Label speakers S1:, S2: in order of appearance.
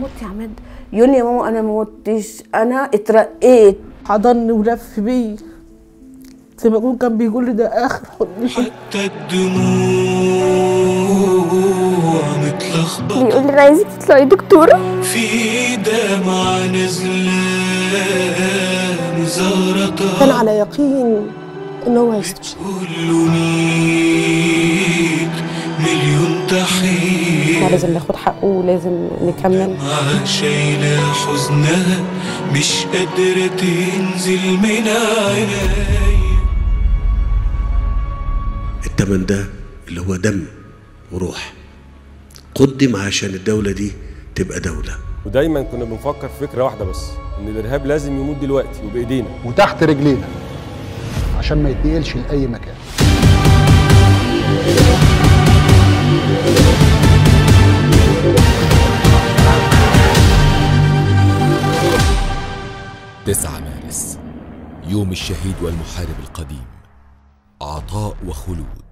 S1: مت يا عماد يقول لي يا ماما انا ما متش انا اترقيت
S2: حضني ولف بيا زي ما يكون كان بيقول لي ده اخر حضن
S3: حتى الدموع متلخبطة
S4: بيقول لي انا عايزك تطلعي دكتوره
S3: في دمعة نازلة مزغرطة
S2: كان على يقين ان هو هيستشفى
S3: كله ميت مليون
S2: احنا
S3: تحية
S2: لازم ناخد حقه ولازم نكمل
S3: مع شايلة حزنها مش قادرة تنزل من عينيا
S5: التمن ده اللي هو دم وروح قدم عشان الدولة دي تبقى دولة
S6: ودايما كنا بنفكر في فكره واحده بس ان الارهاب لازم يموت دلوقتي وبايدينا
S7: وتحت رجلينا عشان ما يتنقلش لأي مكان
S8: تسعة مارس يوم الشهيد والمحارب القديم عطاء وخلود